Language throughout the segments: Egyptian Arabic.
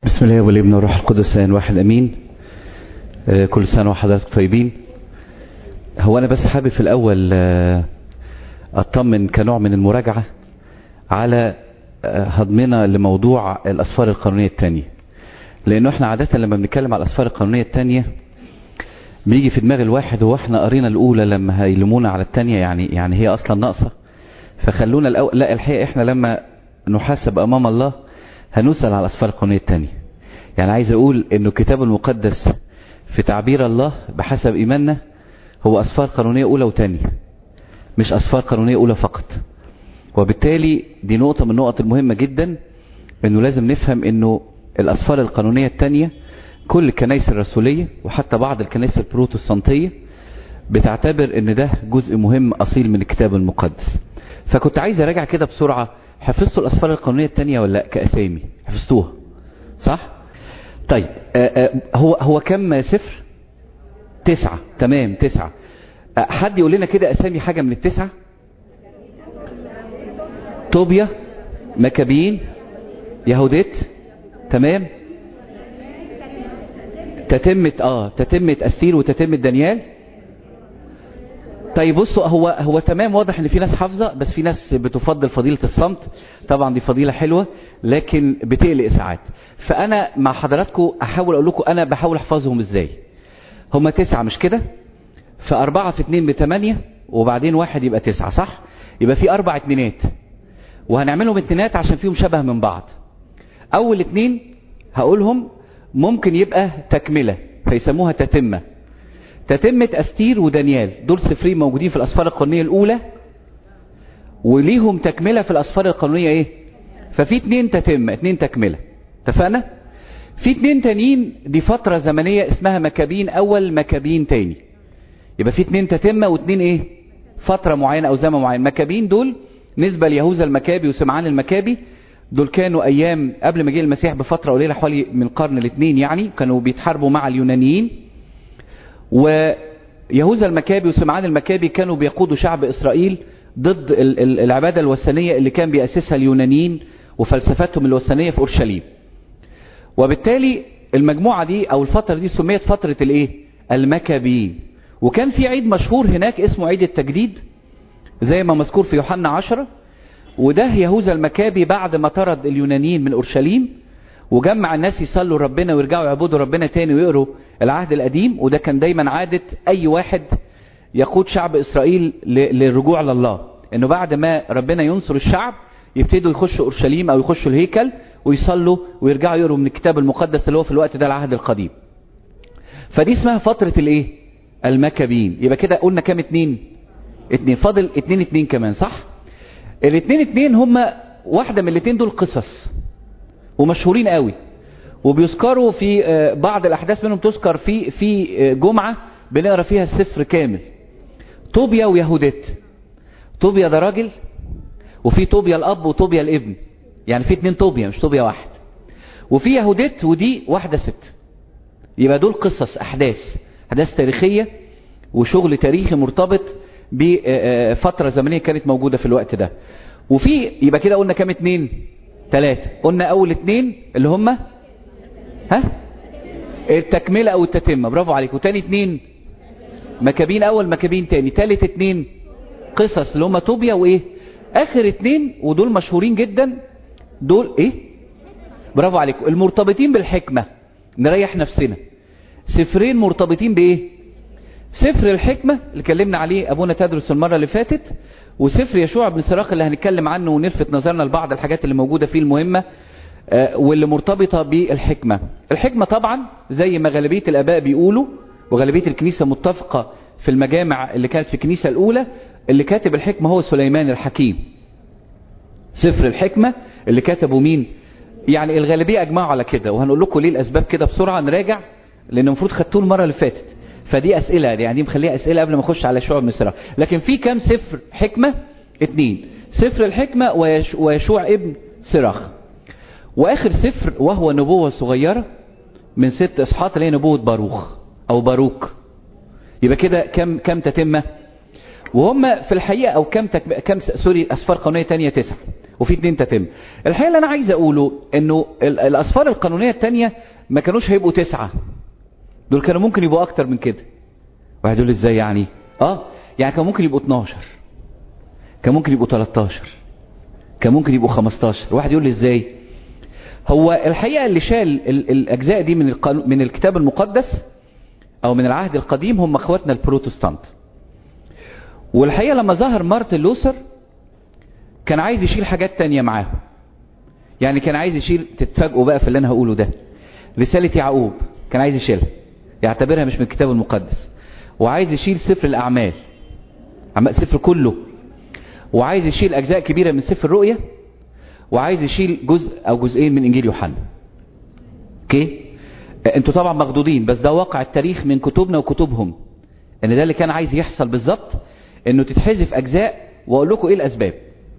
بسم الله والابن والروح القدس الان واحد امين آه، كل سنة وحضراتكم طيبين هو انا بس حابب في الاول آه، اطمن كنوع من المراجعة على آه، هضمنا لموضوع الاسفار القانونية التانية لانه احنا عادة لما بنتكلم على الاسفار القانونية التانية بيجي في دماغ الواحد هو احنا قرينا الاولى لما هيلمونا على التانية يعني يعني هي اصلا ناقصة فخلونا الاول لا الحقيقة احنا لما نحاسب امام الله هنسأل على الاسفار القانونية التانية يعني عايز اقول انه الكتاب المقدس في تعبير الله بحسب ايماننا هو اسفار قانونية اولى وتانية مش اسفار قانونية اولى فقط وبالتالي دي نقطة من النقط المهمة جدا انه لازم نفهم انه الاسفار القانونية التانية كل الكنائس الرسولية وحتى بعض الكنائس البروتستانتية بتعتبر ان ده جزء مهم اصيل من الكتاب المقدس فكنت عايز اراجع كده بسرعة حفظتوا الاسفار القانونية التانية ولا لا كاسامي حفظتوها صح طيب آآ آآ هو هو كم سفر تسعة تمام تسعة حد يقول لنا كده اسامي حاجة من التسعة طوبيا مكابين يهوديت تمام تتمة اه تتمة استير وتتمة دانيال طيب بصوا هو هو تمام واضح ان في ناس حافظه بس في ناس بتفضل فضيله الصمت طبعا دي فضيله حلوه لكن بتقلق ساعات فانا مع حضراتكم احاول اقول لكم انا بحاول احفظهم ازاي هم تسعة مش كده فأربعة في اتنين بتمانية وبعدين واحد يبقى تسعة صح يبقى في أربع اتنينات وهنعملهم اتنينات عشان فيهم شبه من بعض أول اتنين هقولهم ممكن يبقى تكملة فيسموها تتمة تتمة أستير ودانيال دول سفرين موجودين في الأسفار القانونية الأولى وليهم تكملة في الأسفار القانونية إيه ففي اتنين تتمة اتنين تكملة اتفقنا في اتنين تانيين دي فترة زمنية اسمها مكابين أول مكابين تاني يبقى في اتنين تتمة واتنين إيه فترة معينة أو زمن معين مكابين دول نسبة ليهوذا المكابي وسمعان المكابي دول كانوا أيام قبل ما جه المسيح بفترة قليلة حوالي من القرن الاثنين يعني كانوا بيتحاربوا مع اليونانيين ويهوذا المكابي وسمعان المكابي كانوا بيقودوا شعب إسرائيل ضد العبادة الوثنية اللي كان بيأسسها اليونانيين وفلسفتهم الوثنية في أورشليم وبالتالي المجموعة دي أو الفترة دي سميت فترة الإيه؟ المكابيين وكان في عيد مشهور هناك اسمه عيد التجديد زي ما مذكور في يوحنا عشرة وده يهوذا المكابي بعد ما طرد اليونانيين من أورشليم وجمع الناس يصلوا ربنا ويرجعوا يعبدوا ربنا تاني ويقروا العهد القديم وده كان دايما عادة أي واحد يقود شعب إسرائيل للرجوع لله إنه بعد ما ربنا ينصر الشعب يبتدوا يخشوا أورشليم أو يخشوا الهيكل ويصلوا ويرجعوا يقروا من الكتاب المقدس اللي هو في الوقت ده العهد القديم فدي اسمها فترة الايه المكابين يبقى كده قلنا كام اتنين اتنين فاضل اتنين اتنين كمان صح الاتنين اتنين هما واحدة من الاتنين دول قصص ومشهورين قوي وبيذكروا في بعض الاحداث منهم تذكر في في جمعة بنقرا فيها السفر كامل طوبيا ويهوديت طوبيا ده راجل وفي طوبيا الاب وطوبيا الابن يعني في اتنين طوبيا مش طوبيا واحد وفي يهوديت ودي واحدة ست يبقى دول قصص احداث احداث تاريخية وشغل تاريخي مرتبط بفترة زمنية كانت موجودة في الوقت ده وفي يبقى كده قلنا كام اتنين ثلاثة قلنا اول اتنين اللي هم ها التكملة او التتمة برافو عليك وتاني اتنين مكابين اول مكابين تاني تالت اتنين قصص اللي هم طوبيا وايه اخر اتنين ودول مشهورين جدا دول ايه برافو عليكم المرتبطين بالحكمة نريح نفسنا سفرين مرتبطين بايه سفر الحكمة اللي اتكلمنا عليه ابونا تدرس المرة اللي فاتت وسفر يشوع بن سراق اللي هنتكلم عنه ونلفت نظرنا لبعض الحاجات اللي موجودة فيه المهمة واللي مرتبطة بالحكمة الحكمة طبعا زي ما غالبية الاباء بيقولوا وغالبية الكنيسة متفقة في المجامع اللي كانت في الكنيسة الاولى اللي كاتب الحكمة هو سليمان الحكيم سفر الحكمة اللي كتبه مين يعني الغالبية اجمعوا على كده وهنقول لكم ليه الاسباب كده بسرعة نراجع لان المفروض خدتوه المرة اللي فاتت فدي اسئلة يعني دي مخليها اسئلة قبل ما اخش على شعب مصر لكن في كام سفر حكمة اتنين سفر الحكمة ويش ويشوع ابن صراخ واخر سفر وهو نبوة صغيرة من ست اصحاحات اللي هي نبوة باروخ او باروك يبقى كده كم كم تتمة وهم في الحقيقة او كم تكب... كم س- سوري اسفار قانونية تانية تسعة وفي اتنين تتم الحقيقة اللي انا عايز اقوله انه ال- الاسفار القانونية التانية ما كانوش هيبقوا تسعة دول كانوا ممكن يبقوا اكتر من كده واحد يقول ازاي يعني اه يعني كان ممكن يبقوا 12 كان ممكن يبقوا 13 كان ممكن يبقوا 15 واحد يقول لي ازاي هو الحقيقة اللي شال ال- الاجزاء دي من القانون من الكتاب المقدس او من العهد القديم هم اخواتنا البروتستانت والحقيقة لما ظهر مارتن لوثر كان عايز يشيل حاجات تانية معاه يعني كان عايز يشيل تتفاجئوا بقى في اللي انا هقوله ده رسالة يعقوب كان عايز يشيلها يعتبرها مش من الكتاب المقدس وعايز يشيل سفر الاعمال عم- سفر كله وعايز يشيل اجزاء كبيرة من سفر الرؤية وعايز يشيل جزء او جزئين من انجيل يوحنا اوكي انتوا طبعا مخضوضين بس ده واقع التاريخ من كتبنا وكتبهم ان ده اللي كان عايز يحصل بالظبط انه تتحذف اجزاء واقول لكم ايه الاسباب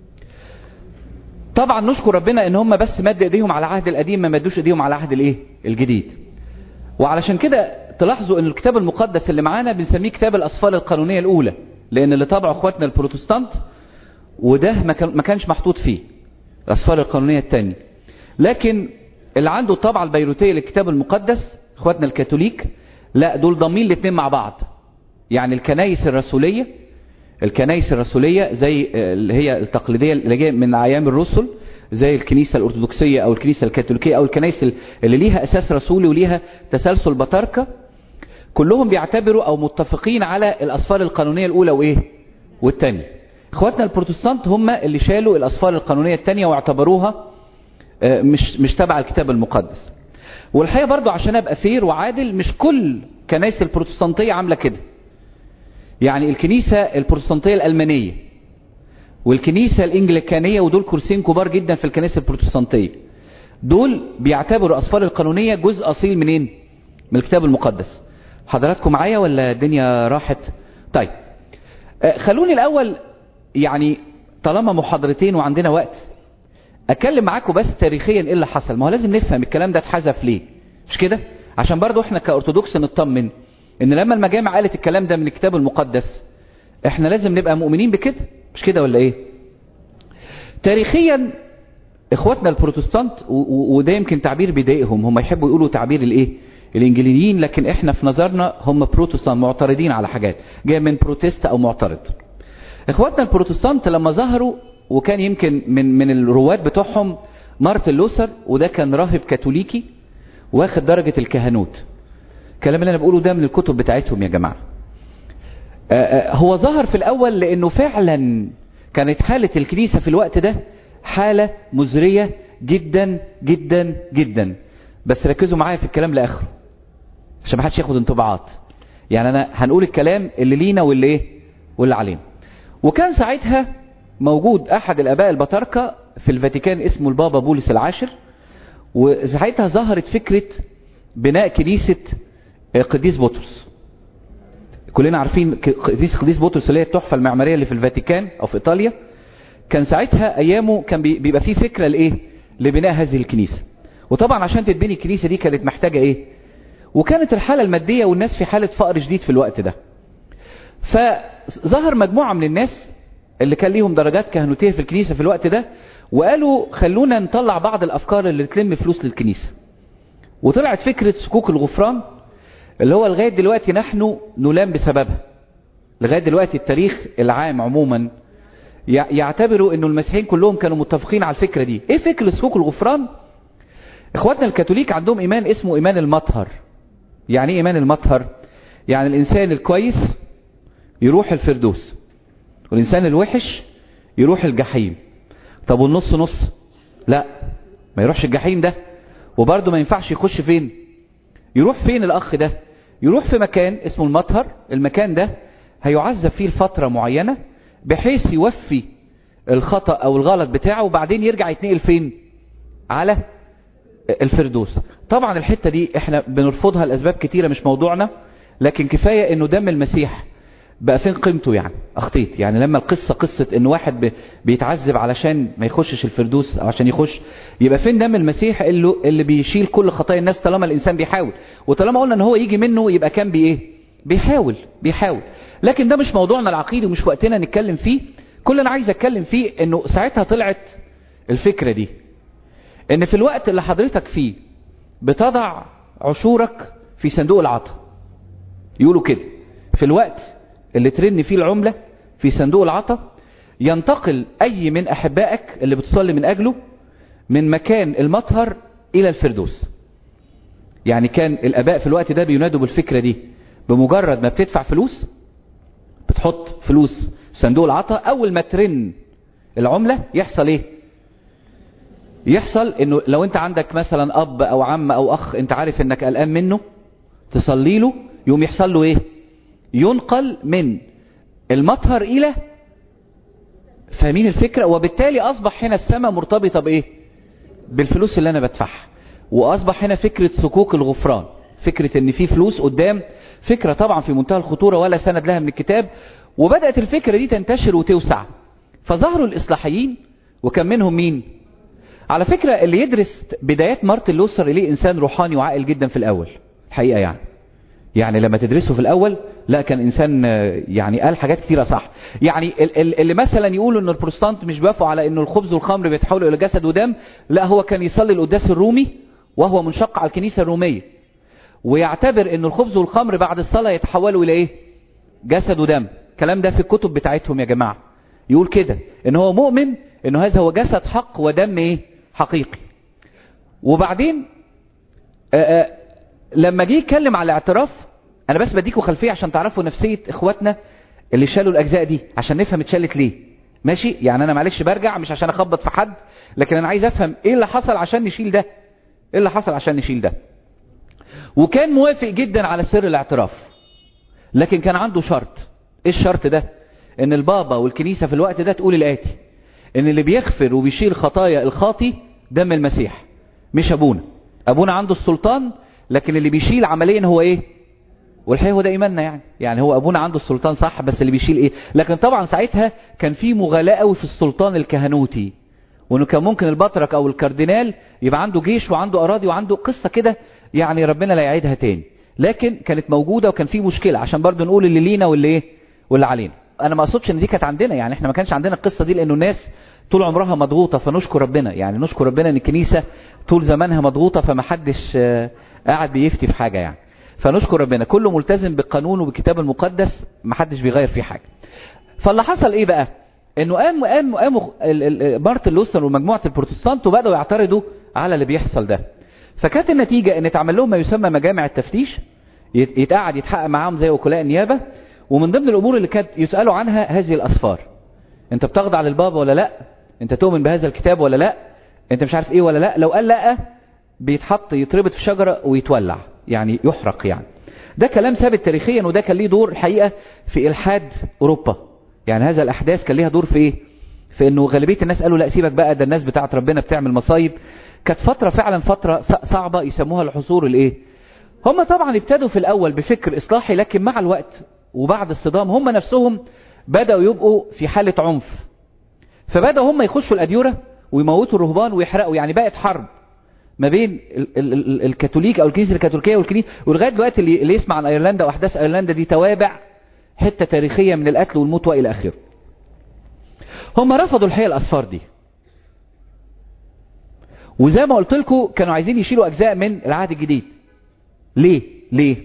طبعا نشكر ربنا ان هم بس مد ايديهم على العهد القديم ما مدوش ايديهم على العهد الايه الجديد وعلشان كده تلاحظوا ان الكتاب المقدس اللي معانا بنسميه كتاب الاسفار القانونيه الاولى لان اللي طبعه اخواتنا البروتستانت وده ما كان- ما كانش محطوط فيه الاسفار القانونيه الثانيه لكن اللي عنده الطبعه البيروتيه للكتاب المقدس اخواتنا الكاثوليك لا دول ضامين الاثنين مع بعض يعني الكنايس الرسوليه الكنايس الرسوليه زي آه، اللي هي التقليديه اللي جايه من ايام الرسل زي الكنيسه الارثوذكسيه او الكنيسه الكاثوليكيه او الكنايس اللي ليها اساس رسولي وليها تسلسل بطاركه كلهم بيعتبروا او متفقين على الاسفار القانونيه الاولى وايه والثانيه اخواتنا البروتستانت هم اللي شالوا الاسفار القانونيه الثانيه واعتبروها آه، مش مش تبع الكتاب المقدس والحقيقه برضو عشان ابقى فير وعادل مش كل كنائس البروتستانتيه عامله كده يعني الكنيسه البروتستانتيه الالمانيه والكنيسه الانجليكانيه ودول كرسيين كبار جدا في الكنيسه البروتستانتيه دول بيعتبروا الاسفار القانونيه جزء اصيل منين من الكتاب المقدس حضراتكم معايا ولا الدنيا راحت طيب آه، خلوني الاول يعني طالما محاضرتين وعندنا وقت اتكلم معاكم بس تاريخيا ايه اللي حصل ما هو لازم نفهم الكلام ده اتحذف ليه مش كده عشان برضو احنا كارثوذكس نطمن ان لما المجامع قالت الكلام ده من الكتاب المقدس احنا لازم نبقى مؤمنين بكده مش كده ولا ايه تاريخيا اخواتنا البروتستانت و- و- وده يمكن تعبير بيضايقهم هم يحبوا يقولوا تعبير الايه الانجليزيين لكن احنا في نظرنا هم بروتستانت معترضين على حاجات جاي من بروتست او معترض اخواتنا البروتستانت لما ظهروا وكان يمكن من من الرواد بتوعهم مارتن لوثر وده كان راهب كاثوليكي واخد درجة الكهنوت الكلام اللي انا بقوله ده من الكتب بتاعتهم يا جماعة آه، آه، هو ظهر في الاول لانه فعلا كانت حالة الكنيسة في الوقت ده حالة مزرية جدا جدا جدا بس ركزوا معايا في الكلام لاخره عشان ما حدش ياخد انطباعات يعني انا هنقول الكلام اللي لينا واللي ايه واللي علينا وكان ساعتها موجود احد الاباء البطاركة في الفاتيكان اسمه البابا بولس العاشر وساعتها ظهرت فكرة بناء كنيسة قديس بطرس كلنا عارفين ك- كنيسة قديس بطرس اللي هي التحفة المعمارية اللي في الفاتيكان او في ايطاليا كان ساعتها ايامه كان بي- بيبقى فيه فكرة لايه لبناء هذه الكنيسة وطبعا عشان تتبني الكنيسة دي كانت محتاجة ايه وكانت الحالة المادية والناس في حالة فقر شديد في الوقت ده فظهر مجموعة من الناس اللي كان ليهم درجات كهنوتية في الكنيسة في الوقت ده وقالوا خلونا نطلع بعض الأفكار اللي تلم فلوس للكنيسة وطلعت فكرة سكوك الغفران اللي هو لغاية دلوقتي نحن نلام بسببها لغاية دلوقتي التاريخ العام عموما يع- يعتبروا انه المسيحيين كلهم كانوا متفقين على الفكرة دي ايه فكرة سكوك الغفران اخواتنا الكاثوليك عندهم ايمان اسمه ايمان المطهر يعني ايه ايمان المطهر يعني الانسان الكويس يروح الفردوس والإنسان الوحش يروح الجحيم طب والنص نص لا ما يروحش الجحيم ده وبرضه ما ينفعش يخش فين يروح فين الأخ ده يروح في مكان اسمه المطهر المكان ده هيعذب فيه لفترة معينة بحيث يوفي الخطأ أو الغلط بتاعه وبعدين يرجع يتنقل فين على الفردوس طبعا الحتة دي احنا بنرفضها لأسباب كتيرة مش موضوعنا لكن كفاية انه دم المسيح بقى فين قيمته يعني اخطيت يعني لما القصة قصة ان واحد ب- بيتعذب علشان ما يخشش الفردوس او عشان يخش يبقى فين دم المسيح اللي, اللي بيشيل كل خطايا الناس طالما الانسان بيحاول وطالما قلنا ان هو يجي منه يبقى كان بايه بيحاول بيحاول لكن ده مش موضوعنا العقيدي ومش وقتنا نتكلم فيه كل انا عايز اتكلم فيه انه ساعتها طلعت الفكرة دي ان في الوقت اللي حضرتك فيه بتضع عشورك في صندوق العطا يقولوا كده في الوقت اللي ترن فيه العملة في صندوق العطا ينتقل اي من احبائك اللي بتصلي من اجله من مكان المطهر الى الفردوس يعني كان الاباء في الوقت ده بينادوا بالفكرة دي بمجرد ما بتدفع فلوس بتحط فلوس في صندوق العطا اول ما ترن العملة يحصل ايه يحصل انه لو انت عندك مثلا اب او عم او اخ انت عارف انك قلقان منه تصلي له يوم يحصل له ايه ينقل من المطهر الى فاهمين الفكرة وبالتالي اصبح هنا السماء مرتبطة بايه بالفلوس اللي انا بدفعها واصبح هنا فكرة سكوك الغفران فكرة ان في فلوس قدام فكرة طبعا في منتهى الخطورة ولا سند لها من الكتاب وبدأت الفكرة دي تنتشر وتوسع فظهروا الاصلاحيين وكان منهم مين على فكرة اللي يدرس بدايات مارتن لوثر إليه إنسان روحاني وعاقل جدا في الأول الحقيقة يعني يعني لما تدرسه في الأول لا كان إنسان يعني قال حاجات كتيرة صح يعني اللي مثلا يقولوا أن البروتستانت مش بيوافقوا على أنه الخبز والخمر بيتحولوا إلى جسد ودم لا هو كان يصلي القداس الرومي وهو منشق على الكنيسة الرومية ويعتبر أن الخبز والخمر بعد الصلاة يتحولوا إلى إيه جسد ودم الكلام ده في الكتب بتاعتهم يا جماعة يقول كده ان هو مؤمن انه هذا هو جسد حق ودم ايه حقيقي وبعدين آآ آآ لما جه يتكلم على الاعتراف انا بس بديكوا خلفيه عشان تعرفوا نفسيه اخواتنا اللي شالوا الاجزاء دي عشان نفهم اتشالت ليه ماشي يعني انا معلش برجع مش عشان اخبط في حد لكن انا عايز افهم ايه اللي حصل عشان نشيل ده ايه اللي حصل عشان نشيل ده وكان موافق جدا على سر الاعتراف لكن كان عنده شرط ايه الشرط ده ان البابا والكنيسة في الوقت ده تقول الاتي ان اللي بيغفر وبيشيل خطايا الخاطي دم المسيح مش ابونا ابونا عنده السلطان لكن اللي بيشيل عمليا هو ايه والحقيقة هو ده ايماننا يعني يعني هو ابونا عنده السلطان صح بس اللي بيشيل ايه لكن طبعا ساعتها كان في مغالاة قوي في السلطان الكهنوتي وانه كان ممكن البطرك او الكاردينال يبقى عنده جيش وعنده اراضي وعنده قصة كده يعني ربنا لا يعيدها تاني لكن كانت موجودة وكان في مشكلة عشان برضو نقول اللي لينا واللي ايه واللي علينا انا ما اقصدش ان دي كانت عندنا يعني احنا ما كانش عندنا القصة دي لانه الناس طول عمرها مضغوطة فنشكر ربنا يعني نشكر ربنا ان الكنيسة طول زمانها مضغوطة فما حدش قاعد بيفتي في حاجة يعني فنشكر ربنا كله ملتزم بالقانون وبالكتاب المقدس ما حدش بيغير فيه حاجة فاللي حصل ايه بقى انه قام قام قاموا مارتن لوثر ومجموعة البروتستانت وبدأوا يعترضوا على اللي بيحصل ده فكانت النتيجة ان اتعمل لهم ما يسمى مجامع التفتيش يتقعد يتحقق معاهم زي وكلاء النيابة ومن ضمن الامور اللي كانت يسألوا عنها هذه الاسفار انت بتخضع للبابا ولا لا انت تؤمن بهذا الكتاب ولا لا انت مش عارف ايه ولا لا لو قال لا بيتحط يتربط في شجرة ويتولع يعني يحرق يعني ده كلام ثابت تاريخيا وده كان ليه دور الحقيقة في الحاد اوروبا يعني هذا الاحداث كان ليها دور في ايه في انه غالبية الناس قالوا لا سيبك بقى ده الناس بتاعت ربنا بتعمل مصايب كانت فترة فعلا فترة صعبة يسموها الحصور الايه هم طبعا ابتدوا في الاول بفكر اصلاحي لكن مع الوقت وبعد الصدام هم نفسهم بدأوا يبقوا في حالة عنف فبدأوا هم يخشوا الأديرة ويموتوا الرهبان ويحرقوا يعني بقت حرب ما بين ال ال ال الكاثوليك او الكنيسة الكاثوليكية والكنيسة ولغاية دلوقتي اللي, اللي يسمع عن ايرلندا واحداث ايرلندا دي توابع حتة تاريخية من القتل والموت والى اخره هم رفضوا الحقيقة الاسفار دي وزي ما قلت لكم كانوا عايزين يشيلوا اجزاء من العهد الجديد ليه ليه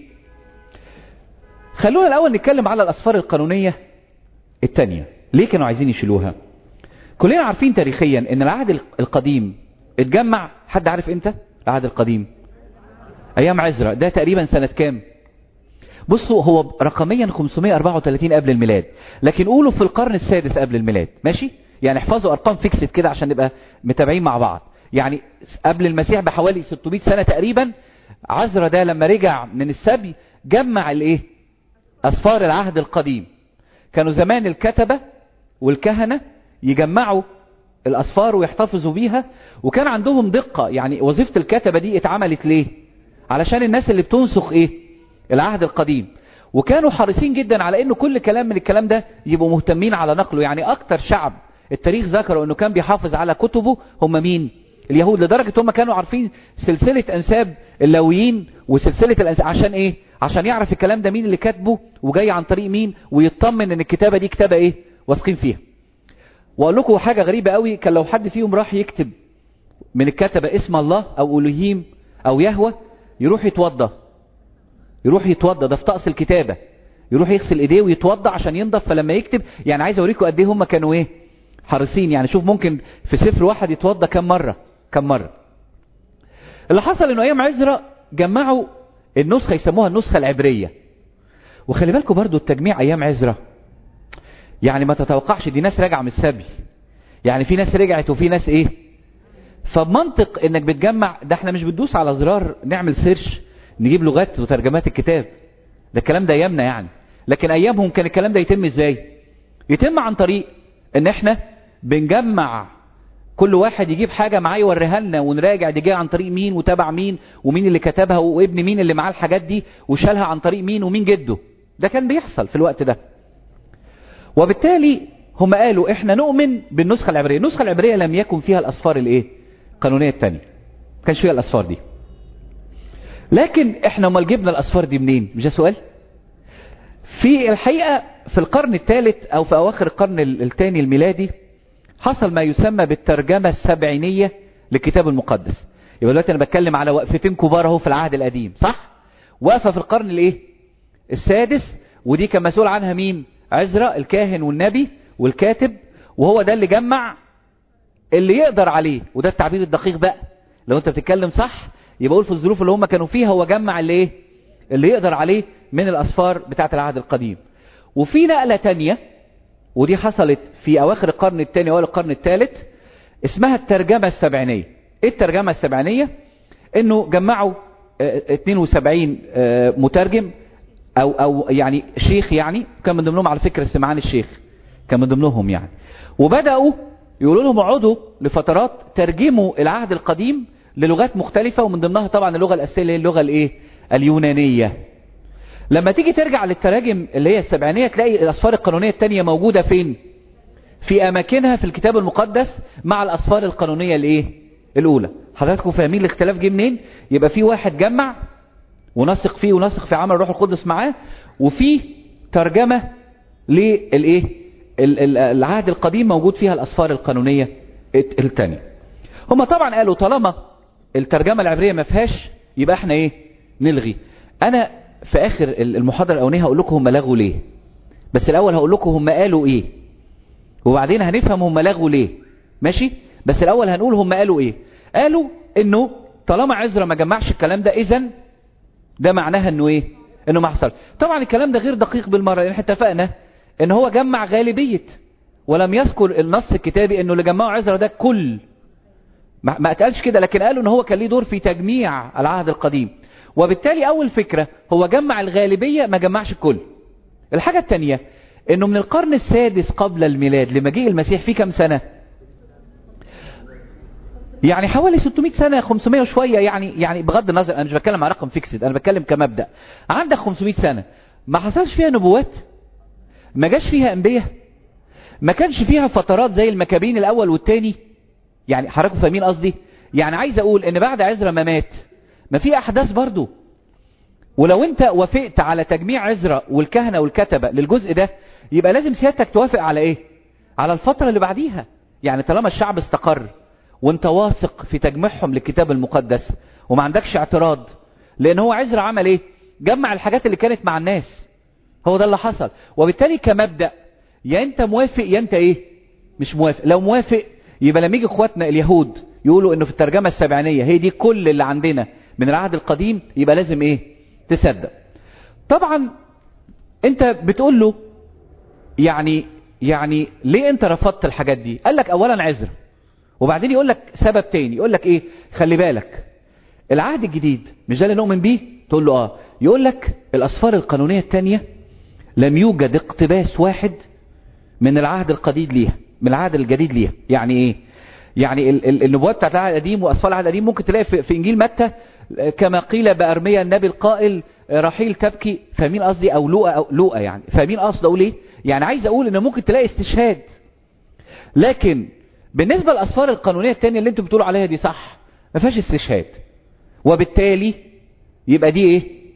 خلونا الاول نتكلم على الاسفار القانونية التانية ليه كانوا عايزين يشيلوها كلنا عارفين تاريخيا ان العهد القديم اتجمع حد عارف امتى العهد القديم ايام عزرا ده تقريبا سنة كام بصوا هو رقميا 534 قبل الميلاد لكن قولوا في القرن السادس قبل الميلاد ماشي يعني احفظوا ارقام فيكسد كده عشان نبقى متابعين مع بعض يعني قبل المسيح بحوالي 600 سنة تقريبا عزرا ده لما رجع من السبي جمع الايه اسفار العهد القديم كانوا زمان الكتبة والكهنة يجمعوا الأسفار ويحتفظوا بيها وكان عندهم دقة يعني وظيفة الكتبة دي اتعملت ليه علشان الناس اللي بتنسخ ايه العهد القديم وكانوا حريصين جدا على انه كل كلام من الكلام ده يبقوا مهتمين على نقله يعني اكتر شعب التاريخ ذكروا انه كان بيحافظ على كتبه هم مين اليهود لدرجة هم كانوا عارفين سلسلة انساب اللاويين وسلسلة الانساب عشان ايه عشان يعرف الكلام ده مين اللي كاتبه وجاي عن طريق مين ويطمن ان الكتابة دي كتابة ايه واثقين فيها واقول لكم حاجة غريبة قوي كان لو حد فيهم راح يكتب من الكتبة اسم الله او الوهيم او يهوى يروح يتوضى يروح يتوضى ده في طقس الكتابة يروح يغسل ايديه ويتوضى عشان ينضف فلما يكتب يعني عايز اوريكم قد ايه هم كانوا ايه حريصين يعني شوف ممكن في سفر واحد يتوضى كم مرة كم مرة اللي حصل انه ايام عزرا جمعوا النسخة يسموها النسخة العبرية وخلي بالكم برضو التجميع ايام عزرا يعني ما تتوقعش دي ناس راجعة من السبي يعني في ناس رجعت وفي ناس ايه فبمنطق انك بتجمع ده احنا مش بتدوس على زرار نعمل سيرش نجيب لغات وترجمات الكتاب ده الكلام ده ايامنا يعني لكن ايامهم كان الكلام ده يتم ازاي يتم عن طريق ان احنا بنجمع كل واحد يجيب حاجة معاه يوريها لنا ونراجع دي جايه عن طريق مين وتابع مين ومين اللي كتبها وابن مين اللي معاه الحاجات دي وشالها عن طريق مين ومين جده ده كان بيحصل في الوقت ده وبالتالي هم قالوا احنا نؤمن بالنسخة العبرية النسخة العبرية لم يكن فيها الأصفار الايه القانونية التانية كانش فيها الأصفار دي لكن احنا امال جبنا الأصفار دي منين مش ده سؤال في الحقيقة في القرن الثالث او في اواخر القرن الثاني الميلادي حصل ما يسمى بالترجمة السبعينية للكتاب المقدس يبقى دلوقتي انا بتكلم على وقفتين كبار اهو في العهد القديم صح وقفة في القرن الايه السادس ودي كان مسؤول عنها مين عزرا الكاهن والنبي والكاتب وهو ده اللي جمع اللي يقدر عليه وده التعبير الدقيق بقى لو انت بتتكلم صح يبقى قول في الظروف اللي هم كانوا فيها هو جمع اللي ايه اللي يقدر عليه من الاسفار بتاعه العهد القديم وفي نقلة تانية ودي حصلت في اواخر القرن الثاني واول القرن الثالث اسمها الترجمة السبعينية ايه الترجمة السبعينية انه جمعوا اه 72 اه مترجم او او يعني شيخ يعني كان من ضمنهم على فكرة السمعان الشيخ كان من ضمنهم يعني وبدأوا يقولوا لهم اقعدوا لفترات ترجموا العهد القديم للغات مختلفة ومن ضمنها طبعا اللغة الأساسية اللي هي اللغة الايه اليونانية لما تيجي ترجع للتراجم اللي هي السبعينية تلاقي الأسفار القانونية التانية موجودة فين في أماكنها في الكتاب المقدس مع الأسفار القانونية الايه الأولى حضراتكم فاهمين الاختلاف جه منين يبقى في واحد جمع ونثق فيه ونثق في عمل الروح القدس معاه وفي ترجمة للايه العهد القديم موجود فيها الأسفار القانونية التانية هما طبعا قالوا طالما الترجمة العبرية ما فيهاش يبقى احنا ايه نلغي انا في اخر المحاضرة الاولانيه هقول لكم هم لغوا ليه بس الاول هقول لكم هم قالوا ايه وبعدين هنفهم هم لغوا ليه ماشي بس الاول هنقول هم قالوا ايه قالوا انه طالما عزرا ما جمعش الكلام ده اذا ده معناها انه ايه انه ما حصل طبعا الكلام ده غير دقيق بالمرة لان احنا اتفقنا ان هو جمع غالبية ولم يذكر النص الكتابي انه اللي جمعه عزرا ده كل ما اتقالش كده لكن قالوا ان هو كان ليه دور في تجميع العهد القديم وبالتالي اول فكرة هو جمع الغالبية ما جمعش الكل الحاجة التانية انه من القرن السادس قبل الميلاد لمجيء المسيح في كم سنة يعني حوالي 600 سنة 500 وشوية يعني يعني بغض النظر انا مش بتكلم على رقم فيكسد انا بتكلم كمبدأ عندك 500 سنة ما حصلش فيها نبوات ما جاش فيها انبياء ما كانش فيها فترات زي المكابين الاول والتاني يعني حضراتكم فاهمين قصدي يعني عايز اقول ان بعد عزرا ما مات ما في احداث برضو ولو انت وافقت على تجميع عزرا والكهنة والكتبة للجزء ده يبقى لازم سيادتك توافق على ايه على الفترة اللي بعديها يعني طالما الشعب استقر وانت واثق في تجميعهم للكتاب المقدس وما عندكش اعتراض لان هو عزرا عمل ايه جمع الحاجات اللي كانت مع الناس هو ده اللي حصل وبالتالي كمبدأ يا انت موافق يا انت ايه مش موافق لو موافق يبقى لما يجي اخواتنا اليهود يقولوا انه في الترجمة السبعينية هي دي كل اللي عندنا من العهد القديم يبقى لازم ايه تصدق طبعا انت بتقول له يعني يعني ليه انت رفضت الحاجات دي قال لك اولا عذر وبعدين يقول لك سبب تاني يقول لك ايه خلي بالك العهد الجديد مش ده اللي نؤمن بيه تقول له اه يقول لك الاسفار القانونية التانية لم يوجد اقتباس واحد من العهد القديد ليها من العهد الجديد ليها يعني ايه يعني النبوات بتاعت العهد القديم واطفال العهد القديم ممكن تلاقي في, في انجيل متى كما قيل بارميا النبي القائل رحيل تبكي فاهمين قصدي او لوقا او لوقا يعني فاهمين قصدي اقول ايه يعني عايز اقول ان ممكن تلاقي استشهاد لكن بالنسبه للاسفار القانونيه الثانيه اللي انتم بتقولوا عليها دي صح ما فيهاش استشهاد وبالتالي يبقى دي ايه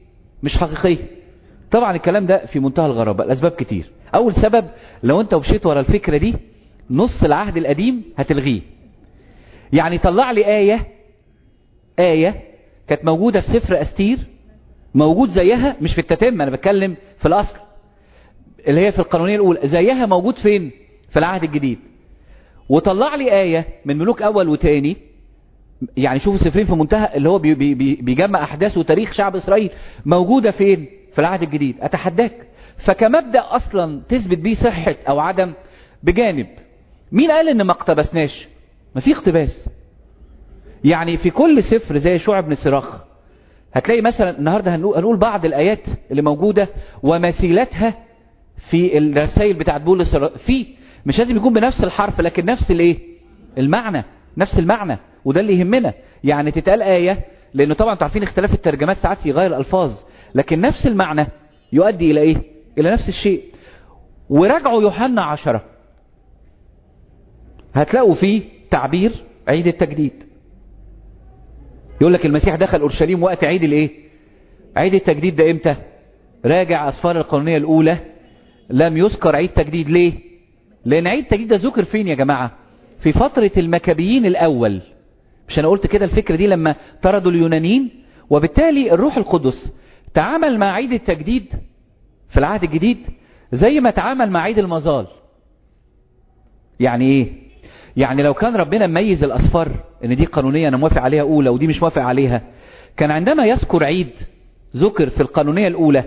مش حقيقية طبعا الكلام ده في منتهى الغرابة الأسباب كتير أول سبب لو أنت ومشيت ورا الفكرة دي نص العهد القديم هتلغيه يعني طلع لي آية آية كانت موجودة في سفر أستير موجود زيها مش في التتم أنا بتكلم في الأصل اللي هي في القانونية الأولى زيها موجود فين في العهد الجديد وطلع لي آية من ملوك أول وتاني يعني شوفوا سفرين في منتهى اللي هو بي بي بيجمع أحداث وتاريخ شعب إسرائيل موجودة فين في العهد الجديد أتحداك فكمبدأ أصلا تثبت بيه صحة أو عدم بجانب مين قال إن ما اقتبسناش ما في اقتباس يعني في كل سفر زي شعب بن صراخ هتلاقي مثلا النهاردة هنقول بعض الآيات اللي موجودة ومثيلتها في الرسائل بتاعت بولس في مش لازم يكون بنفس الحرف لكن نفس الايه المعنى نفس المعنى وده اللي يهمنا يعني تتقال آية لأنه طبعا تعرفين اختلاف الترجمات ساعات يغير الألفاظ لكن نفس المعنى يؤدي إلى إيه إلى نفس الشيء وراجعوا يوحنا عشرة هتلاقوا فيه تعبير عيد التجديد يقول لك المسيح دخل أورشليم وقت عيد الإيه عيد التجديد ده إمتى راجع أسفار القانونية الأولى لم يذكر عيد تجديد ليه لأن عيد التجديد ده ذكر فين يا جماعة في فترة المكابيين الأول مش أنا قلت كده الفكرة دي لما طردوا اليونانيين وبالتالي الروح القدس تعامل مع عيد التجديد في العهد الجديد زي ما تعامل مع عيد المظال يعني ايه يعني لو كان ربنا مميز الأصفار ان دي قانونية انا موافق عليها اولى ودي مش موافق عليها كان عندما يذكر عيد ذكر في القانونية الاولى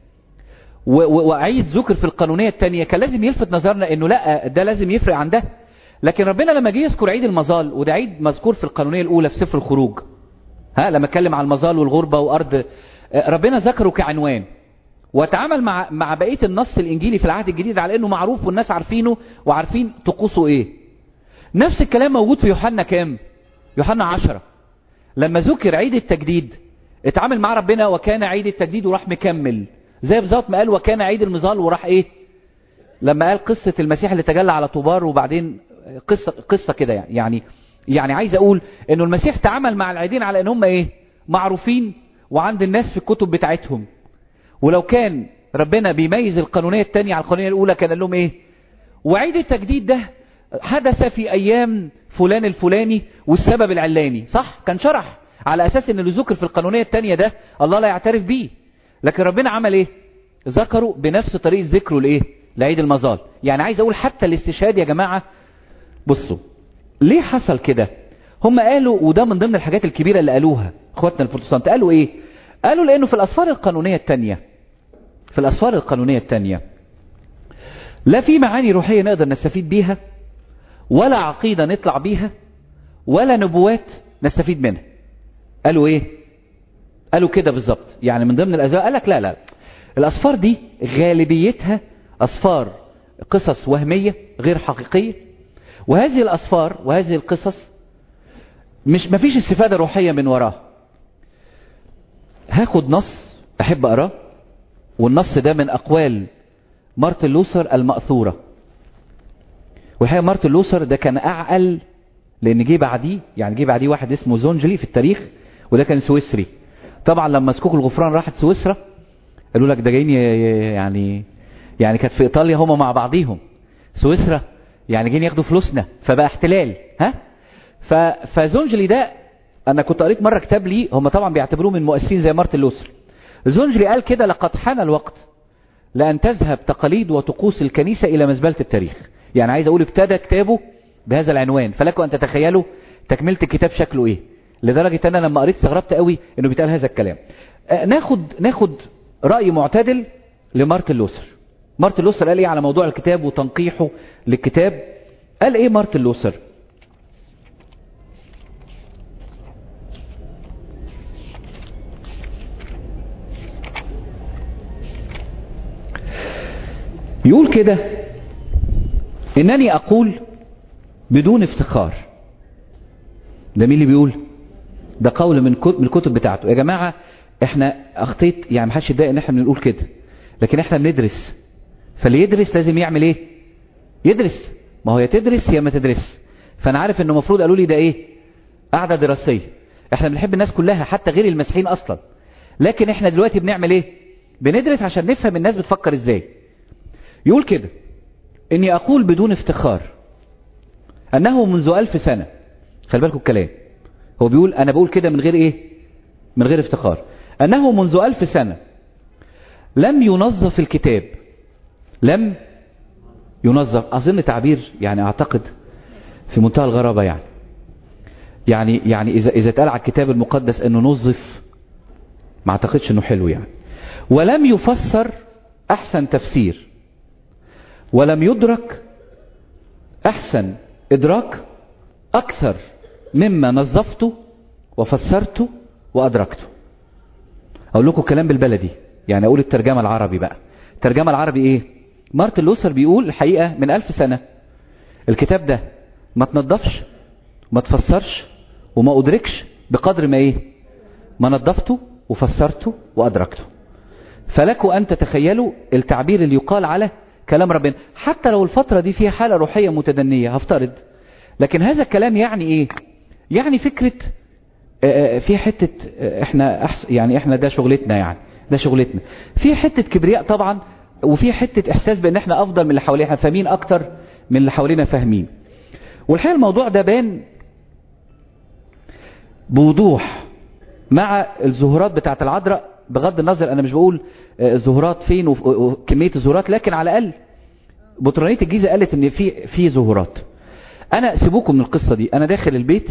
وعيد ذكر في القانونية الثانية كان لازم يلفت نظرنا انه لا ده لازم يفرق عن ده لكن ربنا لما جه يذكر عيد المظال وده عيد مذكور في القانونية الاولى في سفر الخروج ها لما اتكلم عن المظال والغربة وارض ربنا ذكره كعنوان وتعامل مع مع بقيه النص الانجيلي في العهد الجديد على انه معروف والناس عارفينه وعارفين طقوسه ايه نفس الكلام موجود في يوحنا كام يوحنا عشرة لما ذكر عيد التجديد اتعامل مع ربنا وكان عيد التجديد وراح مكمل زي بالظبط ما قال وكان عيد المظال وراح ايه لما قال قصة المسيح اللي تجلى على طوبار وبعدين قصة قصة كده يعني يعني يعني عايز اقول انه المسيح تعامل مع العيدين على ان هم ايه معروفين وعند الناس في الكتب بتاعتهم ولو كان ربنا بيميز القانونية التانية على القانونية الأولى كان قال لهم إيه وعيد التجديد ده حدث في أيام فلان الفلاني والسبب العلاني صح كان شرح على أساس أن اللي ذكر في القانونية التانية ده الله لا يعترف بيه لكن ربنا عمل إيه ذكروا بنفس طريقة ذكره لإيه لعيد المظال يعني عايز أقول حتى الاستشهاد يا جماعة بصوا ليه حصل كده هم قالوا وده من ضمن الحاجات الكبيرة اللي قالوها اخواتنا البروتستانت قالوا ايه قالوا لانه في الاسفار القانونية التانية في الاسفار القانونية التانية لا في معاني روحية نقدر نستفيد بيها ولا عقيدة نطلع بيها ولا نبوات نستفيد منها قالوا ايه قالوا كده بالظبط يعني من ضمن الاسباب قال لك لا لا الاسفار دي غالبيتها اسفار قصص وهمية غير حقيقية وهذه الاسفار وهذه القصص مش مفيش استفادة روحية من وراها هاخد نص احب اقراه والنص ده من اقوال مارتن لوثر المأثورة والحقيقة مارتن لوثر ده كان اعقل لان جه بعديه يعني جه بعديه واحد اسمه زونجلي في التاريخ وده كان سويسري طبعا لما مسكوك الغفران راحت سويسرا قالوا لك ده جايين يعني يعني كانت في ايطاليا هما مع بعضيهم سويسرا يعني جايين ياخدوا فلوسنا فبقى احتلال ها فزونجلي ده انا كنت قريت مره كتاب ليه هم طبعا بيعتبروه من مؤسسين زي مارتن لوثر زونجلي قال كده لقد حان الوقت لان تذهب تقاليد وطقوس الكنيسه الى مزبله التاريخ يعني عايز اقول ابتدى كتابه بهذا العنوان فلكم ان تتخيلوا تكمله الكتاب شكله ايه لدرجه ان انا لما قريت استغربت قوي انه بيتقال هذا الكلام آه ناخد ناخد راي معتدل لمارتن لوثر مارتن لوثر قال ايه على موضوع الكتاب وتنقيحه للكتاب قال ايه مارتن لوثر يقول كده انني اقول بدون افتخار ده مين اللي بيقول ده قول من من الكتب بتاعته يا جماعة احنا اخطيت يعني محدش يتضايق ان احنا بنقول كده لكن احنا بندرس فاللي يدرس لازم يعمل ايه يدرس ما هو يا تدرس يا ما تدرس فانا عارف انه المفروض قالوا لي ده ايه قاعدة دراسية احنا بنحب الناس كلها حتى غير المسيحيين اصلا لكن احنا دلوقتي بنعمل ايه بندرس عشان نفهم الناس بتفكر ازاي يقول كده اني اقول بدون افتخار انه منذ الف سنة خلي بالكم الكلام هو بيقول انا بقول كده من غير ايه من غير افتخار انه منذ الف سنة لم ينظف الكتاب لم ينظف اظن تعبير يعني اعتقد في منتهى الغرابة يعني يعني يعني اذا اذا اتقال على الكتاب المقدس انه نظف ما اعتقدش انه حلو يعني ولم يفسر احسن تفسير ولم يدرك احسن ادراك اكثر مما نظفته وفسرته وادركته اقول لكم كلام بالبلدي يعني اقول الترجمة العربي بقى الترجمة العربي ايه مارتن لوثر بيقول الحقيقة من الف سنة الكتاب ده ما تنظفش وما تفسرش وما ادركش بقدر ما ايه ما نظفته وفسرته وادركته فلكم ان تتخيلوا التعبير اللي يقال على كلام ربنا حتى لو الفترة دي فيها حالة روحية متدنية هفترض لكن هذا الكلام يعني ايه يعني فكرة في حتة احنا أحس يعني احنا ده شغلتنا يعني ده شغلتنا في حتة كبرياء طبعا وفي حتة احساس بان احنا افضل من اللي حوالينا احنا فاهمين اكتر من اللي حوالينا فاهمين والحقيقة الموضوع ده بان بوضوح مع الظهورات بتاعت العذراء بغض النظر انا مش بقول الظهورات فين وكمية الظهورات لكن على الاقل بطرانية الجيزة قالت ان في في ظهورات انا سيبوكم من القصة دي انا داخل البيت